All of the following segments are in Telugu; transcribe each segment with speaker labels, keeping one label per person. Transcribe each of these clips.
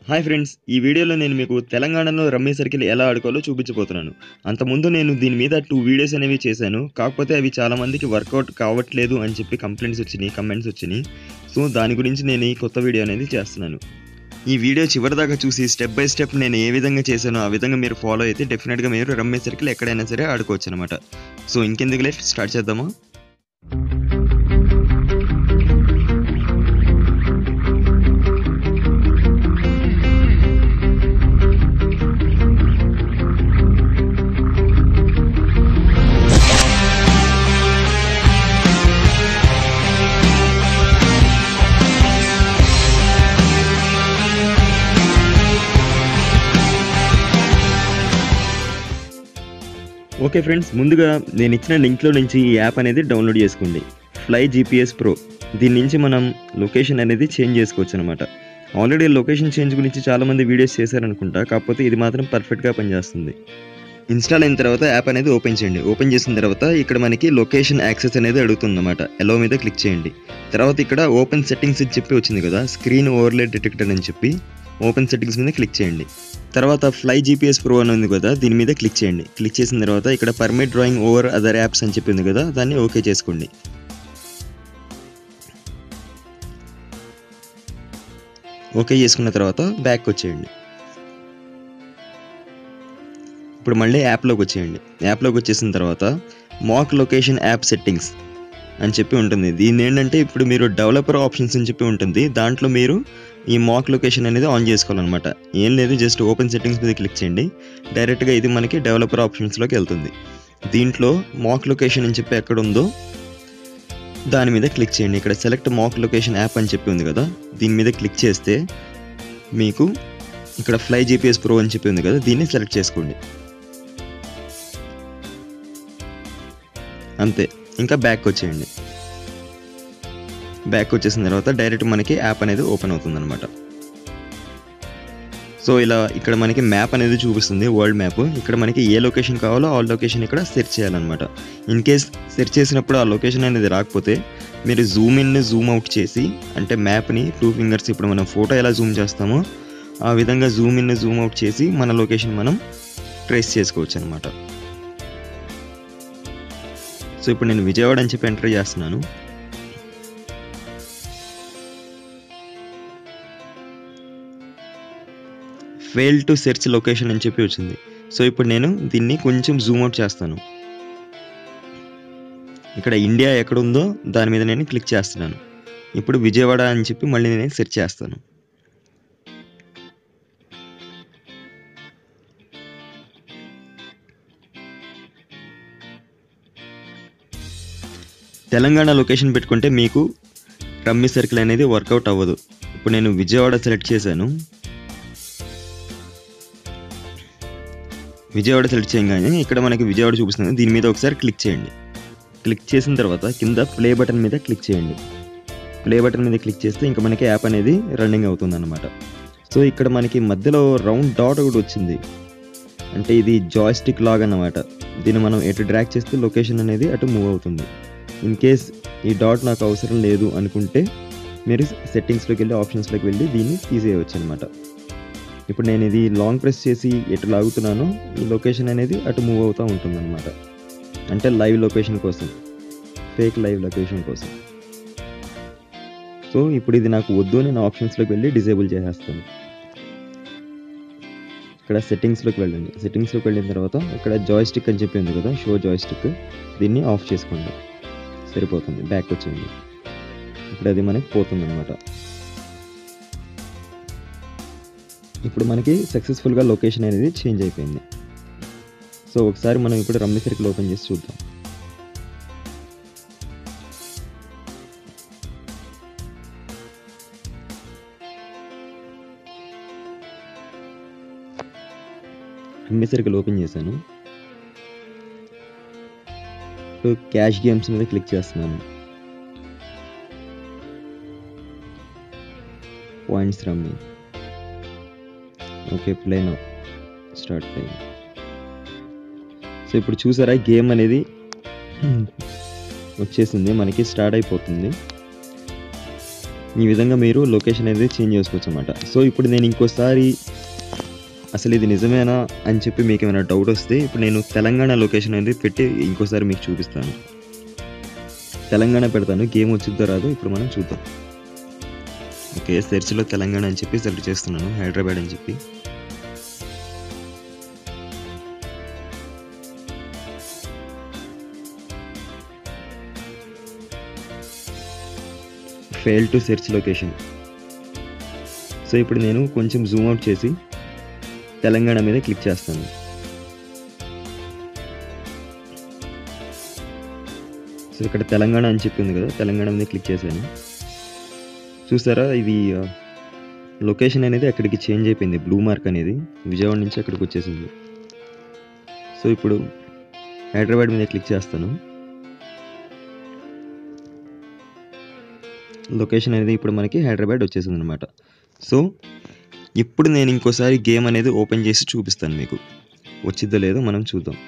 Speaker 1: హాయ్ ఫ్రెండ్స్ ఈ వీడియోలో నేను మీకు తెలంగాణలో రమ్మీ సర్కిల్ ఎలా ఆడుకోవాలో చూపించబోతున్నాను అంతకుముందు నేను దీని మీద టూ వీడియోస్ అనేవి చేశాను కాకపోతే అవి చాలా మందికి వర్కౌట్ కావట్లేదు అని చెప్పి కంప్లైంట్స్ వచ్చినాయి కమెంట్స్ వచ్చినాయి సో దాని గురించి నేను ఈ కొత్త వీడియో అనేది చేస్తున్నాను ఈ వీడియో చివరిదాకా చూసి స్టెప్ బై స్టెప్ నేను ఏ విధంగా చేశానో ఆ విధంగా మీరు ఫాలో అయితే డెఫినెట్గా మీరు రమ్మీ సర్కిల్ ఎక్కడైనా సరే ఆడుకోవచ్చు అనమాట సో ఇంకెందుకు లేట్ స్టార్ట్ చేద్దామా ఓకే ఫ్రెండ్స్ ముందుగా నేను ఇచ్చిన లింక్లో నుంచి ఈ యాప్ అనేది డౌన్లోడ్ చేసుకోండి ఫ్లై జీపీఎస్ ప్రో దీని నుంచి మనం లొకేషన్ అనేది చేంజ్ చేసుకోవచ్చు అనమాట ఆల్రెడీ లొకేషన్ చేంజ్ గురించి చాలామంది వీడియోస్ చేశారనుకుంటా కాకపోతే ఇది మాత్రం పర్ఫెక్ట్గా పనిచేస్తుంది ఇన్స్టాల్ అయిన తర్వాత యాప్ అనేది ఓపెన్ చేయండి ఓపెన్ చేసిన తర్వాత ఇక్కడ మనకి లొకేషన్ యాక్సెస్ అనేది అడుగుతుంది అనమాట ఎలో మీద క్లిక్ చేయండి తర్వాత ఇక్కడ ఓపెన్ సెట్టింగ్స్ అని చెప్పి వచ్చింది కదా స్క్రీన్ ఓవర్లే డిటెక్టర్ అని చెప్పి ఓపెన్ సెట్టింగ్స్ మీద క్లిక్ చేయండి తర్వాత ఫ్లై జీపీఎస్ ప్రో అని ఉంది కదా దీని మీద క్లిక్ చేయండి క్లిక్ చేసిన తర్వాత ఇక్కడ permit drawing over other apps అని చెప్పింది కదా దాన్ని ఓకే చేసుకోండి ఓకే చేసుకున్న తర్వాత బ్యాక్ వచ్చేయండి ఇప్పుడు మళ్ళీ యాప్లోకి వచ్చేయండి యాప్లోకి వచ్చేసిన తర్వాత మాక్ లొకేషన్ యాప్ సెట్టింగ్స్ అని చెప్పి ఉంటుంది దీని ఏంటంటే ఇప్పుడు మీరు డెవలపర్ ఆప్షన్స్ అని చెప్పి ఉంటుంది దాంట్లో మీరు ఈ మాక్ లొకేషన్ అనేది ఆన్ చేసుకోవాలన్నమాట ఏం లేదు జస్ట్ ఓపెన్ సెట్టింగ్స్ మీద క్లిక్ చేయండి డైరెక్ట్గా ఇది మనకి డెవలపర్ ఆప్షన్స్లోకి వెళ్తుంది దీంట్లో మాక్ లొకేషన్ అని చెప్పి ఎక్కడ ఉందో దాని మీద క్లిక్ చేయండి ఇక్కడ సెలెక్ట్ మాక్ లొకేషన్ యాప్ అని చెప్పి ఉంది కదా దీని మీద క్లిక్ చేస్తే మీకు ఇక్కడ ఫ్లై జీపీఎస్ ప్రో అని చెప్పి ఉంది కదా దీన్ని సెలెక్ట్ చేసుకోండి అంతే ఇంకా బ్యాక్ వచ్చేయండి బ్యాక్ వచ్చేసిన తర్వాత డైరెక్ట్ మనకి యాప్ అనేది ఓపెన్ అవుతుంది అనమాట సో ఇలా ఇక్కడ మనకి మ్యాప్ అనేది చూపిస్తుంది వరల్డ్ మ్యాప్ ఇక్కడ మనకి ఏ లొకేషన్ కావాలో ఆ లొకేషన్ ఇక్కడ సెర్చ్ చేయాలన్నమాట ఇన్ కేస్ సెర్చ్ చేసినప్పుడు ఆ లొకేషన్ అనేది రాకపోతే మీరు జూమ్ ఇన్ జూమ్ అవుట్ చేసి అంటే మ్యాప్ని టూ ఫింగర్స్ ఇప్పుడు మనం ఫోటో ఎలా జూమ్ చేస్తామో ఆ విధంగా జూమ్ ఇన్ జూమ్ అవుట్ చేసి మన లొకేషన్ మనం ట్రేస్ చేసుకోవచ్చు అనమాట సో ఇప్పుడు నేను విజయవాడ అని చెప్పి ఎంటర్ చేస్తున్నాను ఫెయిల్ టు సెర్చ్ లొకేషన్ అని చెప్పి వచ్చింది సో ఇప్పుడు నేను దీన్ని కొంచెం జూమ్ అవుట్ చేస్తాను ఇక్కడ ఇండియా ఎక్కడ ఉందో దాని మీద నేను క్లిక్ చేస్తున్నాను ఇప్పుడు విజయవాడ అని చెప్పి మళ్ళీ నేను సెర్చ్ చేస్తాను తెలంగాణ లొకేషన్ పెట్టుకుంటే మీకు రమ్మీ సర్కిల్ అనేది వర్కౌట్ అవ్వదు ఇప్పుడు నేను విజయవాడ సెలెక్ట్ చేశాను విజయవాడ సెలెక్ట్ చేయగానే ఇక్కడ మనకి విజయవాడ చూపిస్తుంది దీని మీద ఒకసారి క్లిక్ చేయండి క్లిక్ చేసిన తర్వాత కింద ప్లే బటన్ మీద క్లిక్ చేయండి ప్లే బటన్ మీద క్లిక్ చేస్తే ఇంకా మనకి యాప్ అనేది రన్నింగ్ అవుతుంది అనమాట సో ఇక్కడ మనకి మధ్యలో రౌండ్ డాట్ ఒకటి వచ్చింది అంటే ఇది జాయ్స్టిక్ లాగ్ అన్నమాట దీన్ని మనం ఎటు డ్రాక్ చేస్తే లొకేషన్ అనేది అటు మూవ్ అవుతుంది ఇన్ కేస్ ఈ డాట్ నాకు అవసరం లేదు అనుకుంటే మీరు సెట్టింగ్స్లోకి వెళ్ళి ఆప్షన్స్లోకి వెళ్ళి దీన్ని తీసేయవచ్చు అనమాట ఇప్పుడు నేను ఇది లాంగ్ ప్రెస్ చేసి ఎటు లాగుతున్నానో ఈ లొకేషన్ అనేది అటు మూవ్ అవుతూ ఉంటుంది అనమాట అంటే లైవ్ లొకేషన్ కోసం ఫేక్ లైవ్ లొకేషన్ కోసం సో ఇప్పుడు ఇది నాకు వద్దు నేను ఆప్షన్స్లోకి వెళ్ళి డిజేబుల్ చేసేస్తాను ఇక్కడ సెట్టింగ్స్లోకి వెళ్ళండి సెట్టింగ్స్లోకి వెళ్ళిన తర్వాత ఇక్కడ జాయ్స్టిక్ అని చెప్పి ఉంది కదా షో జాయ్స్టిక్ దీన్ని ఆఫ్ చేసుకోండి సరిపోతుంది బ్యాక్ వచ్చింది ఇప్పుడు అది మనకి పోతుంది అనమాట ఇప్పుడు మనకి సక్సెస్ఫుల్గా లొకేషన్ అనేది చేంజ్ అయిపోయింది సో ఒకసారి మనం ఇప్పుడు రమ్మీ సర్కిల్ ఓపెన్ చేసి చూద్దాం రమ్మీ సర్కిల్ ఓపెన్ చేశాను ఇప్పుడు క్యాష్ గేమ్స్ మీద క్లిక్ చేస్తున్నాను points rummy okay play now start playing so ఇప్పుడు చూసారా గేమ్ అనేది వచ్చేసింది మనకి స్టార్ట్ అయిపోతుంది ఈ విధంగా మీరు లొకేషన్ అనేది చేంజ్ చేసుకోవచ్చు అనమాట సో ఇప్పుడు నేను ఇంకోసారి అసలు ఇది నిజమేనా అని చెప్పి మీకు ఏమైనా డౌట్ వస్తే ఇప్పుడు నేను తెలంగాణ లొకేషన్ అనేది పెట్టి ఇంకోసారి మీకు చూపిస్తాను తెలంగాణ పెడతాను గేమ్ వచ్చిద్దో రాదో ఇప్పుడు మనం చూద్దాం ఓకే సెర్చ్లో తెలంగాణ అని చెప్పి సెలెక్ట్ చేస్తున్నాను హైదరాబాద్ అని చెప్పి fail to search location so ఇప్పుడు నేను కొంచెం జూమ్ అవుట్ చేసి తెలంగాణ మీద క్లిక్ చేస్తాను సో ఇక్కడ తెలంగాణ అని చెప్పింది కదా తెలంగాణ మీద క్లిక్ చేశాను చూసారా ఇది లొకేషన్ అనేది అక్కడికి చేంజ్ అయిపోయింది బ్లూ మార్క్ అనేది విజయవాడ నుంచి అక్కడికి వచ్చేసింది సో ఇప్పుడు హైదరాబాద్ మీద క్లిక్ చేస్తాను లొకేషన్ అనేది ఇప్పుడు మనకి హైదరాబాద్ వచ్చేసింది అనమాట సో ఇప్పుడు నేను ఇంకోసారి గేమ్ అనేది ఓపెన్ చేసి చూపిస్తాను మీకు వచ్చిద్దో లేదో మనం చూద్దాం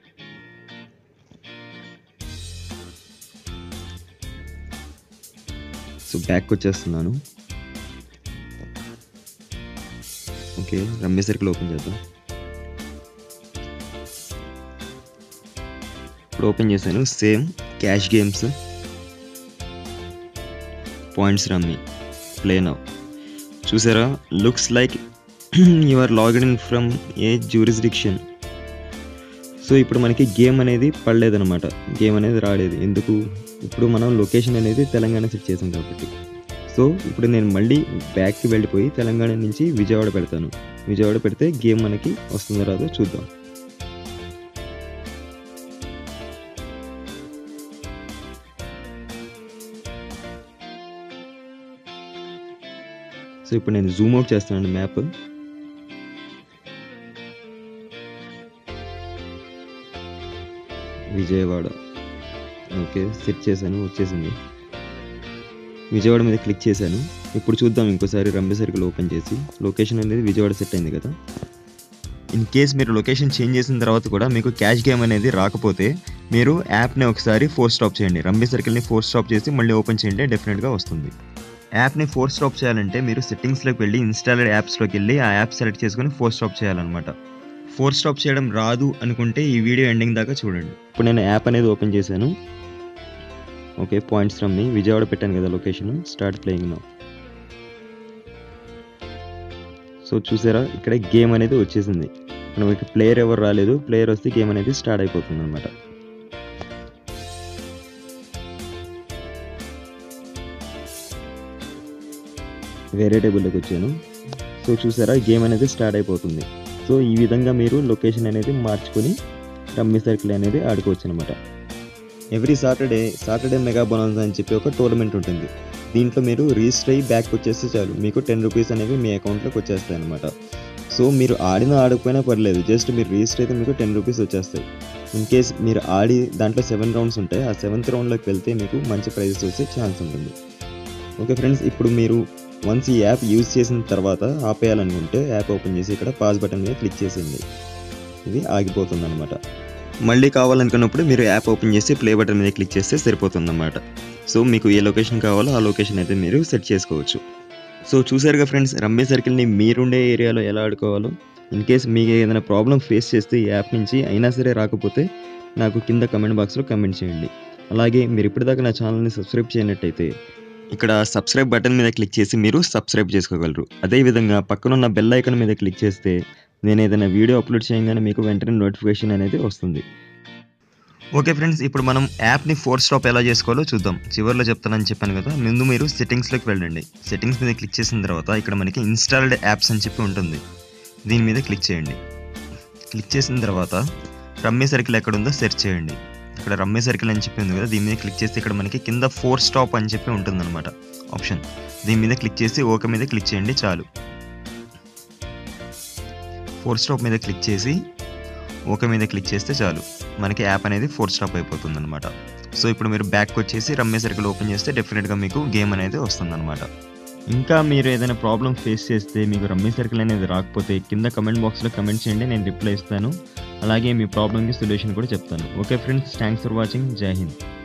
Speaker 1: సో బ్యాక్ వచ్చేస్తున్నాను ఓకే రమ్య సర్కిల్ ఓపెన్ చేద్దాం ఇప్పుడు ఓపెన్ చేశాను same cash games points rummy play now చూసారా looks like you are login in from a jurisdiction so ఇప్పుడు మనకి గేమ్ అనేది పడలేదన్నమాట గేమ్ అనేది రాలేదు ఎందుకు ఇప్పుడు మనం లొకేషన్ అనేది తెలంగాణ సెట్ చేసాం కాబట్టి సో ఇప్పుడు నేను మళ్ళీ బ్యాక్కి వెళ్ళిపోయి తెలంగాణ నుంచి విజయవాడ పెడతాను విజయవాడ పెడితే గేమ్ మనకి వస్తుందో రాదో చూద్దాం సో ఇప్పుడు నేను జూమ్ అవుట్ చేస్తున్నాను మ్యాప్ విజయవాడ ఓకే సెట్ చేశాను వచ్చేసింది విజయవాడ మీద క్లిక్ చేశాను ఇప్పుడు చూద్దాం ఇంకోసారి రంబే సర్కిల్ ఓపెన్ చేసి లొకేషన్ అనేది విజయవాడ సెట్ అయింది కదా ఇన్ కేస్ మీరు లొకేషన్ చేంజ్ చేసిన తర్వాత కూడా మీకు క్యాష్ గేమ్ అనేది రాకపోతే మీరు యాప్ని ఒకసారి ఫోర్ స్టాప్ చేయండి రంబీ సర్కిల్ని ఫోర్ స్టాప్ చేసి మళ్ళీ ఓపెన్ చేయండి డెఫినెట్గా వస్తుంది యాప్ని ఫోర్ స్టాప్ చేయాలంటే మీరు సెట్టింగ్స్లోకి వెళ్ళి ఇన్స్టాల్డ్ యాప్స్లోకి వెళ్ళి ఆ యాప్ సెలెక్ట్ చేసుకొని ఫోర్ స్టాప్ చేయాలన్నమాట ఫోర్ స్టాప్ చేయడం రాదు అనుకుంటే ఈ వీడియో ఎండింగ్ దాకా చూడండి ఇప్పుడు నేను యాప్ అనేది ఓపెన్ చేశాను ఓకే పాయింట్స్ రమ్మి విజయవాడ పెట్టాను కదా location start playing now so చూసారా ఇక్కడ గేమ్ అనేది వచ్చేసింది మనకి ప్లేయర్ ఎవరు రాలేదు ప్లేయర్ వస్తే గేమ్ అనేది స్టార్ట్ అయిపోతుంది అనమాట వేరే టేబుల్లోకి వచ్చాను సో చూసారా గేమ్ అనేది స్టార్ట్ అయిపోతుంది సో ఈ విధంగా మీరు లొకేషన్ అనేది మార్చుకొని రమ్మీ సర్కిల్ అనేది ఆడుకోవచ్చు అనమాట every Saturday Saturday mega bonus అని చెప్పి ఒక టోర్నమెంట్ ఉంటుంది దీంట్లో మీరు రిజిస్టర్ అయ్యి బ్యాక్ వచ్చేస్తే చాలు మీకు టెన్ రూపీస్ అనేవి మీ అకౌంట్లోకి వచ్చేస్తాయి అనమాట సో మీరు ఆడినా ఆడకపోయినా పర్లేదు జస్ట్ మీరు రిజిస్టర్ అయితే మీకు టెన్ రూపీస్ వచ్చేస్తాయి ఇన్ కేస్ మీరు ఆడి దాంట్లో సెవెన్ రౌండ్స్ ఉంటాయి ఆ సెవెంత్ రౌండ్లోకి వెళ్తే మీకు మంచి ప్రైజెస్ వచ్చే ఛాన్స్ ఉంటుంది ఓకే ఫ్రెండ్స్ ఇప్పుడు మీరు వన్స్ ఈ యాప్ యూజ్ చేసిన తర్వాత ఆపేయాలనుకుంటే యాప్ ఓపెన్ చేసి ఇక్కడ పాస్ బటన్ మీద క్లిక్ చేసేయండి ఇది ఆగిపోతుంది అనమాట మళ్ళీ కావాలనుకున్నప్పుడు మీరు యాప్ ఓపెన్ చేసి ప్లే బటన్ మీద క్లిక్ చేస్తే సరిపోతుంది అన్నమాట సో మీకు ఏ లొకేషన్ కావాలో ఆ లొకేషన్ అయితే మీరు సెట్ చేసుకోవచ్చు సో చూసారుగా ఫ్రెండ్స్ రమ్మీ సర్కిల్ని మీరుండే ఏరియాలో ఎలా ఆడుకోవాలో ఇన్ కేస్ మీకు ఏదైనా ప్రాబ్లం ఫేస్ చేస్తే ఈ యాప్ నుంచి అయినా సరే రాకపోతే నాకు కింద కమెంట్ బాక్స్లో కమెంట్ చేయండి అలాగే మీరు ఇప్పటిదాకా నా ఛానల్ని సబ్స్క్రైబ్ చేయనట్టయితే ఇక్కడ సబ్స్క్రైబ్ బటన్ మీద క్లిక్ చేసి మీరు సబ్స్క్రైబ్ చేసుకోగలరు అదేవిధంగా పక్కనున్న బెల్ ఐకాన్ మీద క్లిక్ చేస్తే నేను ఏదైనా వీడియో అప్లోడ్ చేయగానే మీకు వెంటనే నోటిఫికేషన్ అనేది వస్తుంది ఓకే ఫ్రెండ్స్ ఇప్పుడు మనం యాప్ని ఫోర్ స్టాప్ ఎలా చేసుకోవాలో చూద్దాం చివరిలో చెప్తానని చెప్పాను కదా ముందు మీరు సెట్టింగ్స్లోకి వెళ్ళండి సెట్టింగ్స్ మీద క్లిక్ చేసిన తర్వాత ఇక్కడ మనకి ఇన్స్టాల్డ్ యాప్స్ అని చెప్పి ఉంటుంది దీని మీద క్లిక్ చేయండి క్లిక్ చేసిన తర్వాత రమ్మీ సర్కిల్ ఎక్కడ ఉందో సెర్చ్ చేయండి ఇక్కడ రమ్మీ సర్కిల్ అని చెప్పి ఉంది కదా దీని మీద క్లిక్ చేస్తే ఇక్కడ మనకి కింద ఫోర్ స్టాప్ అని చెప్పి ఉంటుందన్నమాట ఆప్షన్ దీని మీద క్లిక్ చేసి ఓకే మీద క్లిక్ చేయండి చాలు ఫోర్ స్టాప్ మీద క్లిక్ చేసి ఓకే మీద క్లిక్ చేస్తే చాలు మనకి యాప్ అనేది ఫోర్ స్టాప్ అయిపోతుంది అనమాట సో ఇప్పుడు మీరు బ్యాక్ వచ్చేసి రమ్మే సర్కిల్ ఓపెన్ చేస్తే డెఫినెట్గా మీకు గేమ్ అనేది వస్తుంది ఇంకా మీరు ఏదైనా ప్రాబ్లం ఫేస్ చేస్తే మీకు రమ్మీ సర్కిల్ అనేది రాకపోతే కింద కమెంట్ బాక్స్లో కమెంట్ చేయండి నేను రిప్లై ఇస్తాను అలాగే మీ ప్రాబ్లమ్కి సొల్యూషన్ కూడా చెప్తాను okay friends thanks for watching జై హింద్